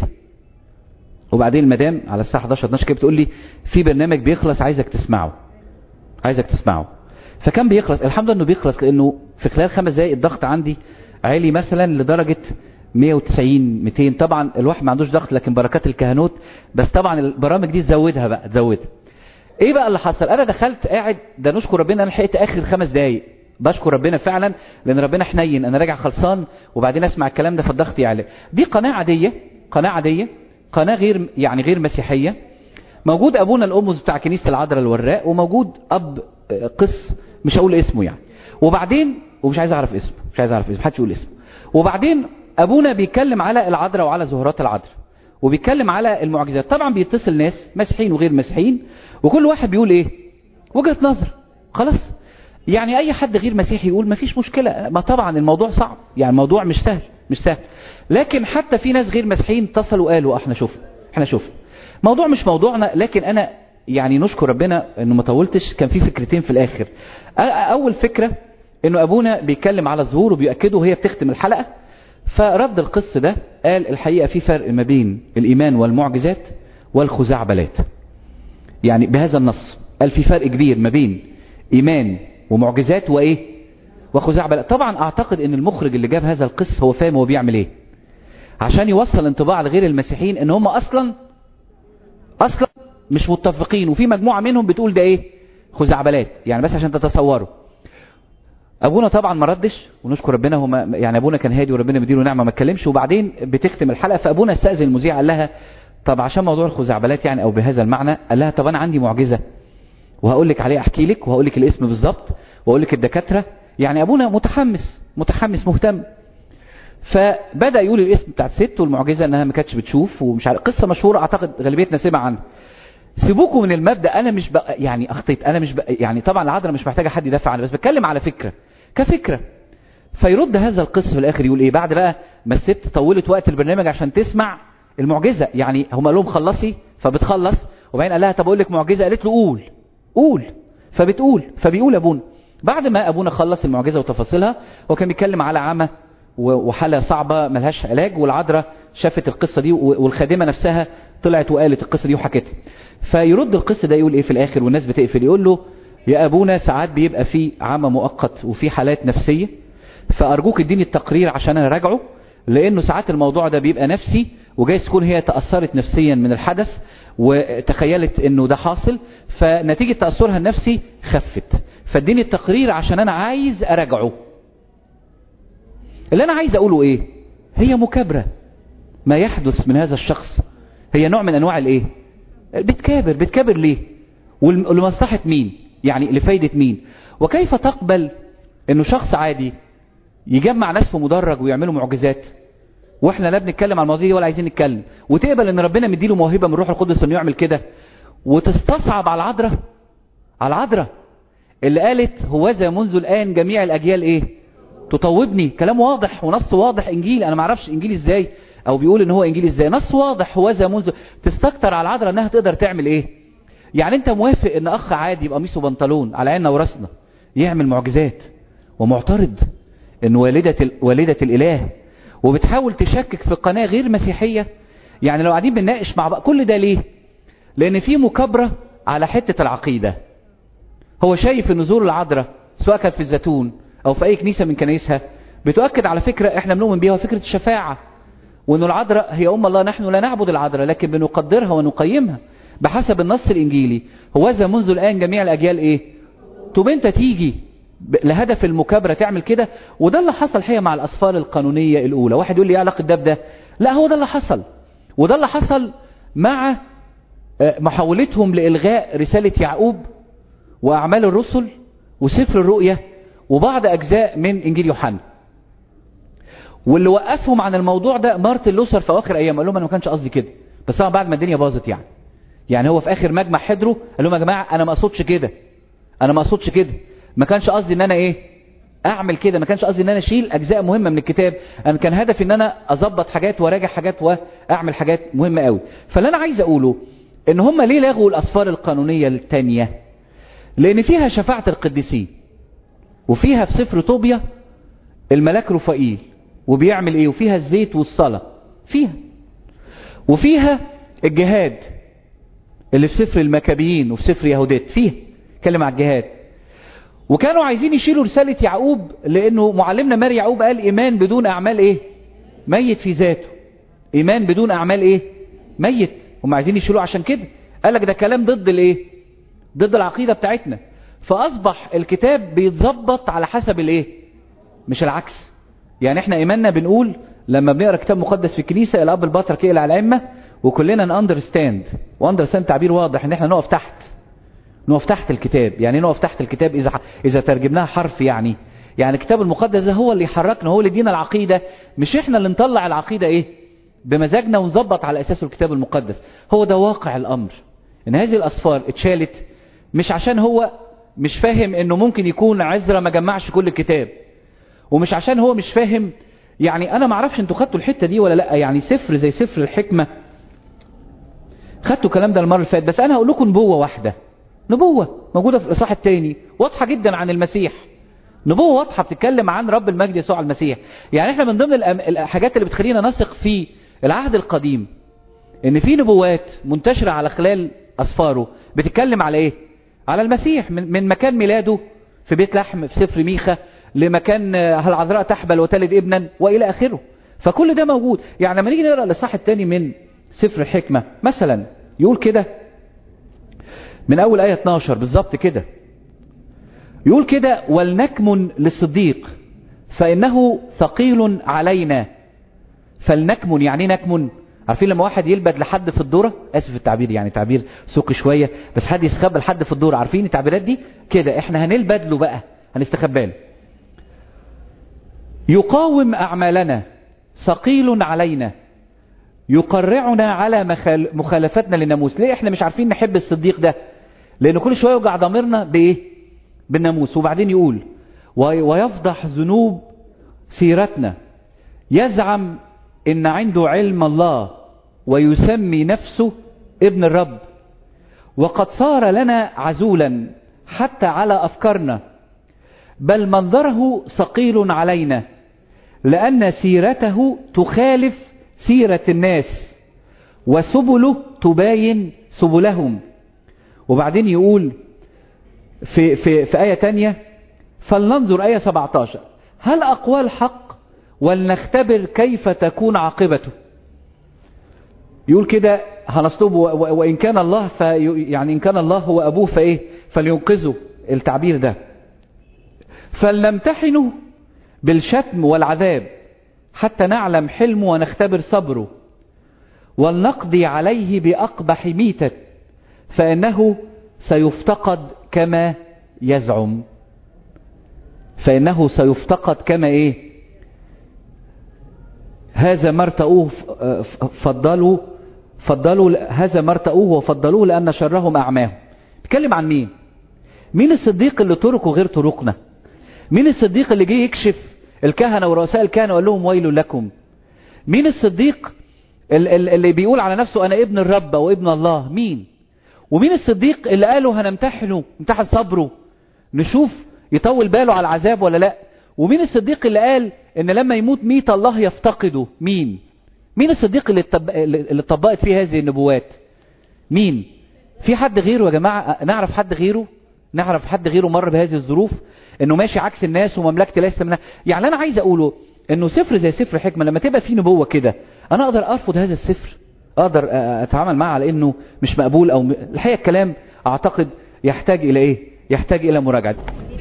وبعدين المدام على الساعة 11 12 كده بتقول لي في برنامج بيخلص عايزك تسمعه عايزك تسمعه فكان بيخلص الحمد لله انه بيخلص لانه في خلال خمس دقايق الضغط عندي عالي مثلا لدرجة 190 200 طبعا الواحد ما عندوش ضغط لكن بركات الكهنوت بس طبعا البرامج دي تزودها بقى تزودها ايه بقى اللي حصل انا دخلت قاعد ده نشكر ربنا انا لحقت اخر خمس دقايق بشكر ربنا فعلا لان ربنا حنين انا راجع خلصان وبعدين اسمع الكلام ده فالضغط يعلى دي قناة عادية قناة عادية قناة غير يعني غير مسيحية موجود ابونا الامز بتاع كنيسة العذراء الوراق وموجود اب قس مش هقول اسمه يعني وبعدين ومش عايز اعرف اسمه مش عايز اعرف اسمه محدش يقول اسمه وبعدين ابونا بيتكلم على العذراء وعلى ظهورات العذراء وبيتكلم على المعجزات طبعا بيتصل ناس مسيحيين وغير مسيحيين وكل واحد بيقول ايه وجهة نظر خلاص يعني اي حد غير مسيحي يقول مفيش مشكلة ما طبعا الموضوع صعب يعني الموضوع مش سهل مش سهل لكن حتى في ناس غير مسيحيين اتصلوا وقالوا احنا شوف احنا شوف موضوع مش موضوعنا لكن انا يعني نشكر ربنا انه ما طولتش كان في فكرتين في الاخر اول فكرة انه ابونا بيتكلم على الظهور وبيأكده وهي بتختم الحلقة فرد القص ده قال الحقيقة في فرق ما بين الايمان والمعجزات والخزعبلات يعني بهذا النص قال في فرق كبير ما بين ايمان ومعجزات وايه وخزعبلات طبعا اعتقد ان المخرج اللي جاب هذا القص هو فاهم هو بيعمل ايه عشان يوصل انطباع لغير المسيحيين ان هم اصلا اصلا مش متفقين وفي مجموعة منهم بتقول ده ايه خزعبلات يعني بس عشان تتصوروا ابونا طبعا ما ردش ونشكر ربنا هو يعني ابونا كان هادي وربنا مديله نعمه ما اتكلمش وبعدين بتختم الحلقه فابونا استاذن المذيع قال لها طب عشان موضوع الخزعبلات يعني او بهذا المعنى قال لها طب انا عندي معجزه وهقول لك عليه احكي لك وهقول لك الاسم بالظبط واقول لك الدكاتره يعني ابونا متحمس متحمس مهتم فبدا يقول الاسم بتاع الست والمعجزه انها ما كانتش بتشوف ومش عارف قصه مشهوره اعتقد غالبيتنا سمع عنها سيبوكم من المبدا انا مش بقى يعني اخطيت انا مش بقى يعني طبعا العذراء مش محتاجه حد يدافع عنها بس بتكلم على فكره كفكره فيرد هذا القص في الاخر يقول ايه بعد بقى ما الست طولت وقت البرنامج عشان تسمع المعجزه يعني هم قالوا لهم خلصي فبتخلص وبعدين قال لها طب اقول لك معجزه قالت له قول قول فبتقول فبيقول ابونا بعد ما ابونا خلص المعجزه وتفاصيلها هو كان بيتكلم على عمى وحاله صعبه ملهاش علاج والعذراء شافت القصه دي والخادمه نفسها طلعت وقالت القصه دي وحكتها فيرد القص ده يقول ايه في الاخر والناس بتقفل يقول له يا ابونا ساعات بيبقى في عمى مؤقت وفي حالات نفسيه فارجوك اديني التقرير عشان انا راجعه لانه ساعات الموضوع ده بيبقى نفسي وجايز تكون هي تاثرت نفسيا من الحدث وتخيلت انه ده حاصل فنتيجه تاثرها النفسي خفت فاديني التقرير عشان انا عايز اراجعه اللي انا عايز اقوله ايه هي مكابره ما يحدث من هذا الشخص هي نوع من انواع الايه بتكابر بتكابر ليه ولمصلحة مين يعني لفايدة مين وكيف تقبل انه شخص عادي يجمع ناس في مدرج ويعملوا معجزات واحنا لا بنتكلم على المواضيع دي ولا عايزين نتكلم وتقبل ان ربنا مديله موهبة من روح القدس انه يعمل كده وتستصعب على العذراء على العذراء اللي قالت هوذا منذ الآن جميع الأجيال ايه تطوبني كلام واضح ونص واضح انجيلي انا ما اعرفش انجيلي ازاي او بيقول ان هو انجيلي ازاي نص واضح هوذا منذ تستكتر على العذراء انها تقدر تعمل ايه يعني انت موافق ان اخ عادي يبقى قميص وبنطلون على عيننا وراسنا يعمل معجزات ومعترض ان والدة ال... والدة الاله وبتحاول تشكك في قناة غير مسيحية يعني لو قاعدين بنناقش مع بعض كل ده ليه لان في مكابرة على حتة العقيدة هو شايف ان نزول العذراء سواء كان في الزيتون او في اي كنيسة من كنايسها بتؤكد على فكرة احنا بنؤمن بيها فكرة الشفاعة وان العذراء هي ام الله نحن لا نعبد العذراء لكن بنقدرها ونقيمها بحسب النص الانجيلي هوذا منذ الان جميع الاجيال ايه طب انت تيجي لهدف المكابرة تعمل كده وده اللي حصل حقيقة مع الأسفار القانونية الأولى واحد يقول لي ايه علاقة ده بده لا هو ده اللي حصل وده اللي حصل مع محاولتهم لإلغاء رسالة يعقوب وأعمال الرسل وسفر الرؤية وبعض أجزاء من إنجيل يوحنا واللي وقفهم عن الموضوع ده مارتن لوثر في آخر أيام قال لهم أنا ما كانش قصدي كده بس طبعا بعد ما الدنيا باظت يعني يعني هو في آخر مجمع حضره قال لهم يا جماعة أنا ما أقصدش كده أنا ما أقصدش كده ما كانش قصدي ان انا ايه اعمل كده ما كانش قصدي ان انا اشيل اجزاء مهمة من الكتاب انا كان هدفي ان انا اظبط حاجات وراجع حاجات واعمل حاجات مهمة قوي فاللي انا عايز اقوله ان هم ليه لغوا الاسفار القانونية التانية لان فيها شفاعة القديسين وفيها في سفر طوبيا الملاك رفائيل وبيعمل ايه وفيها الزيت والصلاة فيها وفيها الجهاد اللي في سفر المكابيين وفي سفر يهودات فيها اتكلم على الجهاد وكانوا عايزين يشيلوا رسالة يعقوب لانه معلمنا ماري يعقوب قال ايمان بدون اعمال ايه ميت في ذاته ايمان بدون اعمال ايه ميت هم عايزين يشيلوه عشان كده قال لك ده كلام ضد الايه ضد العقيدة بتاعتنا فاصبح الكتاب بيتظبط على حسب الايه مش العكس يعني احنا ايماننا بنقول لما بنقرا كتاب مقدس في الكنيسة الاب البطرك يقلع على الائمه وكلنا ناندرستاند واندرستاند تعبير واضح ان احنا نقف تحت نقف تحت الكتاب يعني نقف تحت الكتاب إذا إذا ترجمناها حرف يعني يعني الكتاب المقدس ده هو اللي يحركنا هو اللي يدينا العقيدة مش احنا اللي نطلع العقيدة ايه بمزاجنا ونظبط على أساسه الكتاب المقدس هو ده واقع الأمر إن هذه الأصفار اتشالت مش عشان هو مش فاهم إنه ممكن يكون عزرة ما جمعش كل الكتاب ومش عشان هو مش فاهم يعني أنا معرفش انتوا خدتوا الحتة دي ولا لأ يعني سفر زي سفر الحكمة خدتوا الكلام ده المرة اللي فاتت بس أنا هقول لكم نبوة واحدة نبوة موجودة في الإصحاح الثاني واضحة جدا عن المسيح نبوة واضحة بتتكلم عن رب المجد يسوع المسيح يعني احنا من ضمن الحاجات اللي بتخلينا نثق في العهد القديم ان في نبوات منتشرة على خلال أسفاره بتتكلم على ايه على المسيح من, من مكان ميلاده في بيت لحم في سفر ميخا لمكان هل عذراء تحبل وتلد ابنا والى اخره فكل ده موجود يعني لما نيجي نقرا الاصحاح الثاني من سفر الحكمة مثلا يقول كده من أول آية 12 بالظبط كده يقول كده ولنكمن للصديق فإنه ثقيل علينا فلنكمن يعني نكمن عارفين لما واحد يلبد لحد في الدورة اسف التعبير يعني تعبير سوقي شوية بس حد يستخبى لحد في الدورة عارفين التعبيرات دي كده احنا هنلبد له بقى هنستخبى له يقاوم أعمالنا ثقيل علينا يقرعنا على مخالفتنا للناموس ليه احنا مش عارفين نحب الصديق ده لأنه كل شوية يوجع ضميرنا بإيه بالناموس وبعدين يقول ويفضح ذنوب سيرتنا يزعم إن عنده علم الله ويسمي نفسه ابن الرب وقد صار لنا عزولا حتى على أفكارنا بل منظره ثقيل علينا لأن سيرته تخالف سيرة الناس وسبله تباين سبلهم وبعدين يقول في, في, في آية تانية فلننظر آية 17 هل أقوال حق ولنختبر كيف تكون عاقبته يقول كده هنصلبه وإن كان الله في يعني إن كان الله هو أبوه فإيه فلينقذه التعبير ده فلنمتحنه بالشتم والعذاب حتى نعلم حلمه ونختبر صبره ولنقضي عليه بأقبح ميتة فإنه سيفتقد كما يزعم فإنه سيفتقد كما إيه هذا ما ارتقوه فضلوا فضلوا هذا ما ارتأوه وفضلوه لأن شرهم أعماهم بيتكلم عن مين مين الصديق اللي طرقه غير طرقنا مين الصديق اللي جه يكشف الكهنة ورؤساء الكهنة وقال لهم ويل لكم مين الصديق اللي بيقول على نفسه أنا ابن الرب وابن الله مين ومين الصديق اللي قالوا هنمتحنه امتحن صبره نشوف يطول باله على العذاب ولا لا ومين الصديق اللي قال ان لما يموت ميت الله يفتقده مين مين الصديق اللي اللي طبقت فيه هذه النبوات مين في حد غيره يا جماعة نعرف حد غيره نعرف حد غيره مر بهذه الظروف انه ماشي عكس الناس ومملكة ليس منها يعني انا عايز اقوله انه سفر زي سفر حكمة لما تبقى فيه نبوة كده انا اقدر ارفض هذا السفر اقدر اتعامل معه على انه مش مقبول او م... الحقيقة الكلام اعتقد يحتاج الى ايه يحتاج الى مراجعة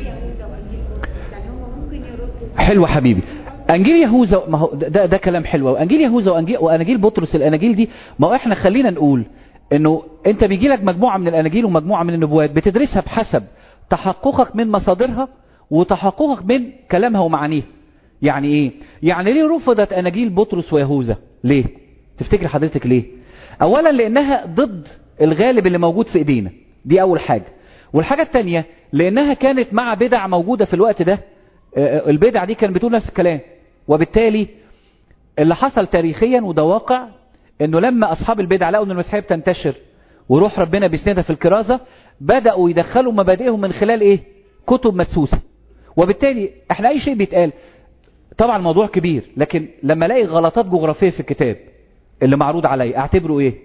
حلو حبيبي انجيل يهوذا ما هو ده ده كلام حلو وانجيل يهوذا وانجيل واناجيل بطرس الاناجيل دي ما هو احنا خلينا نقول انه انت بيجي لك مجموعه من الاناجيل ومجموعه من النبوات بتدرسها بحسب تحققك من مصادرها وتحققك من كلامها ومعانيها يعني ايه يعني ليه رفضت اناجيل بطرس ويهوذا ليه تفتكر حضرتك ليه اولا لانها ضد الغالب اللي موجود في ايدينا دي اول حاجه والحاجه الثانيه لانها كانت مع بدع موجوده في الوقت ده البدع دي كان بتقول نفس الكلام وبالتالي اللي حصل تاريخيا وده واقع انه لما اصحاب البدع لقوا ان المسيحيه بتنتشر وروح ربنا بيسندها في الكرازه بداوا يدخلوا مبادئهم من خلال ايه كتب مدسوسه وبالتالي احنا اي شيء بيتقال طبعا الموضوع كبير لكن لما الاقي غلطات جغرافيه في الكتاب اللي معروض عليا اعتبره ايه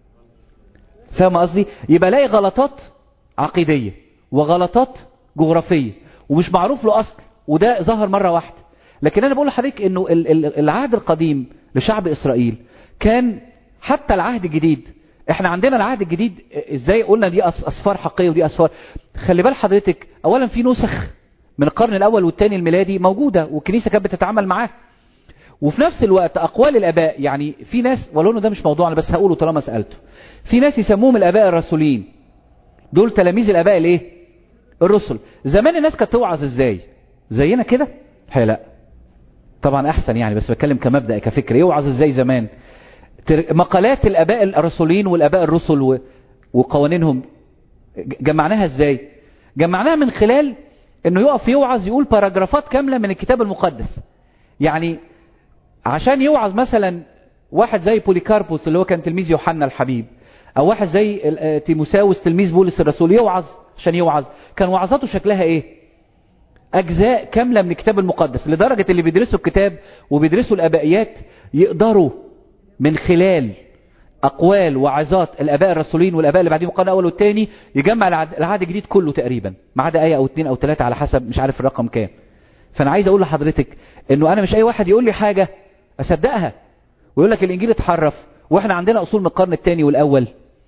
فاهم قصدي يبقى الاقي غلطات عقيديه وغلطات جغرافيه ومش معروف له اصل وده ظهر مرة واحدة لكن انا بقول لحضرتك انه العهد القديم لشعب اسرائيل كان حتى العهد الجديد احنا عندنا العهد الجديد ازاي قلنا دي اصفار حقيقية ودي اصفار خلي بال حضرتك اولا في نسخ من القرن الاول والثاني الميلادي موجودة والكنيسة كانت بتتعامل معاه وفي نفس الوقت اقوال الاباء يعني في ناس ولو انه ده مش موضوعنا بس هقوله طالما سألته في ناس يسموهم الاباء الرسولين دول تلاميذ الاباء الايه الرسل زمان الناس كانت توعظ ازاي زينا كده هي لا طبعا احسن يعني بس بتكلم كمبدأ كفكر يوعظ ازاي زمان مقالات الاباء الرسولين والاباء الرسل و... وقوانينهم جمعناها ازاي جمعناها من خلال انه يقف يوعظ يقول باراجرافات كاملة من الكتاب المقدس يعني عشان يوعظ مثلا واحد زي بوليكاربوس اللي هو كان تلميذ يوحنا الحبيب او واحد زي تيموساوس تلميذ بولس الرسول يوعظ عشان يوعظ كان وعظاته شكلها ايه أجزاء كاملة من الكتاب المقدس لدرجة اللي بيدرسوا الكتاب وبيدرسوا الأبائيات يقدروا من خلال أقوال وعظات الأباء الرسولين والأباء اللي بعدين القرن الأول والثاني يجمع العهد الجديد كله تقريبا ما عدا آية أو اثنين أو ثلاثة على حسب مش عارف الرقم كام فأنا عايز أقول لحضرتك إنه أنا مش أي واحد يقول لي حاجة أصدقها ويقول لك الإنجيل اتحرف وإحنا عندنا أصول من القرن الثاني والأول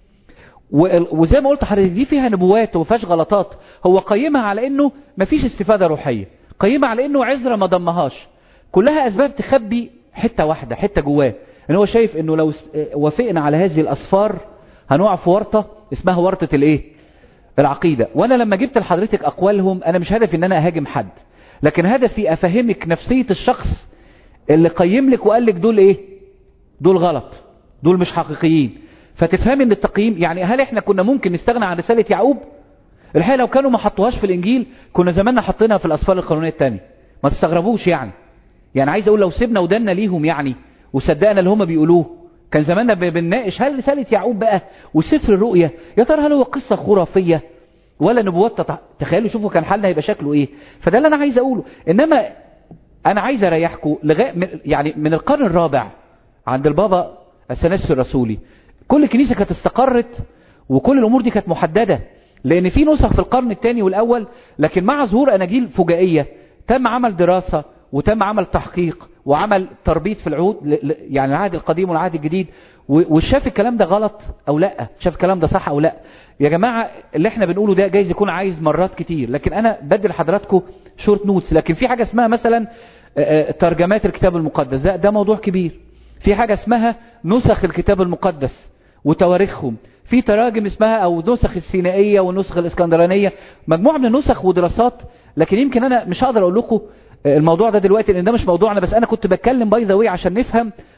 وزي ما قلت حضرتك دي فيها نبوات وما فيهاش غلطات هو قيمها على انه ما فيش استفادة روحية قيمها على انه عذرة ما ضمهاش كلها اسباب تخبي حتة واحدة حتة جواه ان هو شايف انه لو وافقنا على هذه الاصفار هنقع في ورطة اسمها ورطة الايه العقيدة وانا لما جبت لحضرتك اقوالهم انا مش هدفي ان انا اهاجم حد لكن هدفي افهمك نفسية الشخص اللي قيم لك وقال لك دول ايه دول غلط دول مش حقيقيين فتفهمي ان التقييم يعني هل احنا كنا ممكن نستغنى عن رسالة يعقوب الحقيقة لو كانوا ما حطوهاش في الانجيل كنا زماننا حطيناها في الاسفار القانونية التانية ما تستغربوش يعني يعني عايز اقول لو سيبنا ودنا ليهم يعني وصدقنا اللي هم بيقولوه كان زماننا بنناقش هل رسالة يعقوب بقى وسفر الرؤية يا ترى هل هو قصة خرافية ولا نبوات تتع... تخيلوا شوفوا كان حالنا هيبقى شكله ايه فده اللي انا عايز اقوله انما انا عايز اريحكم لغايه من يعني من القرن الرابع عند البابا الثناسي الرسولي كل الكنيسة كانت استقرت وكل الامور دي كانت محددة لان في نسخ في القرن الثاني والاول لكن مع ظهور اناجيل فجائية تم عمل دراسة وتم عمل تحقيق وعمل تربيط في العهود يعني العهد القديم والعهد الجديد وشاف الكلام ده غلط او لا شاف الكلام ده صح او لا يا جماعة اللي احنا بنقوله ده جايز يكون عايز مرات كتير لكن انا بدي لحضراتكم شورت نوتس لكن في حاجة اسمها مثلا ترجمات الكتاب المقدس ده, ده موضوع كبير في حاجة اسمها نسخ الكتاب المقدس وتواريخهم في تراجم اسمها او نسخ السينائية والنسخ الاسكندرانية مجموعة من النسخ ودراسات لكن يمكن انا مش هقدر اقول لكم الموضوع ده دلوقتي لان ده مش موضوعنا بس انا كنت بتكلم باي ذا عشان نفهم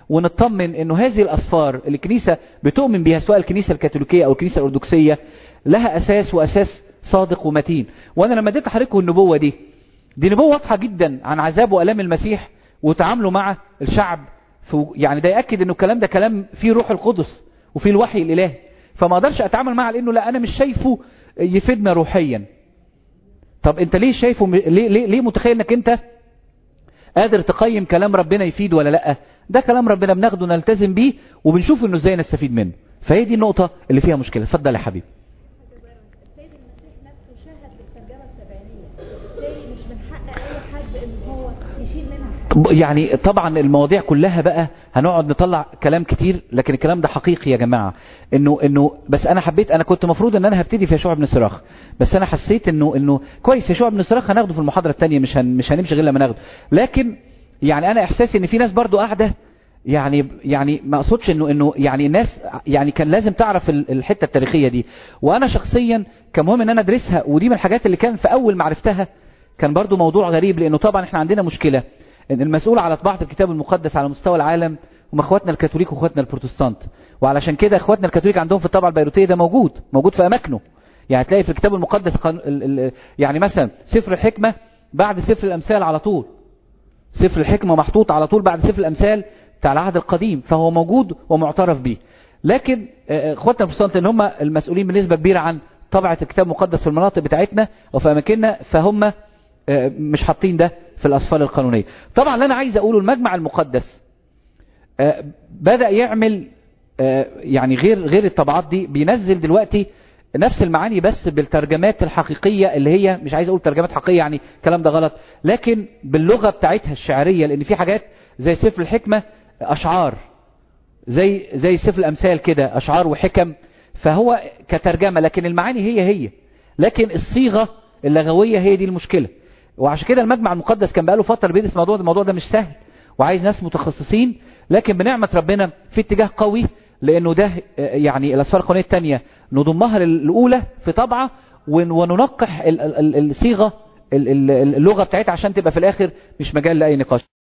ونطمن انه هذه الاسفار اللي الكنيسة بتؤمن بها سواء الكنيسة الكاثوليكية او الكنيسة الارثوذكسية لها اساس واساس صادق ومتين وانا لما اديت حضرتكم النبوة دي دي نبوة واضحة جدا عن عذاب والام المسيح وتعامله مع الشعب يعني ده يأكد انه الكلام ده كلام فيه روح القدس وفيه الوحي الالهي فما اقدرش اتعامل معه لانه لا انا مش شايفه يفيدنا روحيا طب انت ليه شايفه م... ليه, ليه, ليه متخيل انك انت قادر تقيم كلام ربنا يفيد ولا لا ده كلام ربنا بناخده نلتزم بيه وبنشوف انه ازاي نستفيد منه فهي دي النقطة اللي فيها مشكلة اتفضل يا حبيبي السيد المسيح نفسه شهد بالترجمة السبعينية بالتالي مش من حق اي حد ان هو يشيل منها يعني طبعا المواضيع كلها بقى هنقعد نطلع كلام كتير لكن الكلام ده حقيقي يا جماعة انه انه بس انا حبيت انا كنت مفروض ان انا هبتدي في يشوع بن صراخ بس انا حسيت انه انه كويس يشوع بن صراخ هناخده في المحاضرة الثانيه مش هن مش هنمشي غير لما ناخده لكن يعني انا احساسي ان في ناس برضو قاعدة يعني يعني ما اقصدش انه انه يعني الناس يعني كان لازم تعرف الحتة التاريخية دي وانا شخصيا كان مهم ان انا ادرسها ودي من الحاجات اللي كان في اول ما عرفتها كان برضو موضوع غريب لانه طبعا احنا عندنا مشكلة ان المسؤول على طباعة الكتاب المقدس على مستوى العالم هم اخواتنا الكاثوليك واخواتنا البروتستانت وعلشان كده اخواتنا الكاثوليك عندهم في الطبعة البيروتية ده موجود موجود في اماكنه يعني تلاقي في الكتاب المقدس قان... ال... ال... يعني مثلا سفر الحكمة بعد سفر الامثال على طول سفر الحكمة محطوط على طول بعد سفر الامثال بتاع العهد القديم فهو موجود ومعترف به لكن اخواتنا البروتستانت ان هم المسؤولين بنسبة كبيرة عن طبعة الكتاب المقدس في المناطق بتاعتنا وفي اماكننا فهم مش حاطين ده في الأسفار القانونية طبعا اللي أنا عايز أقوله المجمع المقدس بدأ يعمل يعني غير غير الطبعات دي بينزل دلوقتي نفس المعاني بس بالترجمات الحقيقية اللي هي مش عايز أقول ترجمات حقيقية يعني الكلام ده غلط لكن باللغة بتاعتها الشعرية لأن في حاجات زي سفر الحكمة أشعار زي زي سفر الأمثال كده أشعار وحكم فهو كترجمة لكن المعاني هي هي لكن الصيغة اللغوية هي دي المشكلة وعشان كده المجمع المقدس كان بقاله فترة بيدرس الموضوع ده الموضوع ده مش سهل وعايز ناس متخصصين لكن بنعمة ربنا في اتجاه قوي لانه ده يعني الاسفار القانونية التانية نضمها للاولى في طبعة وننقح الصيغة اللغة بتاعتها عشان تبقى في الاخر مش مجال لأي نقاش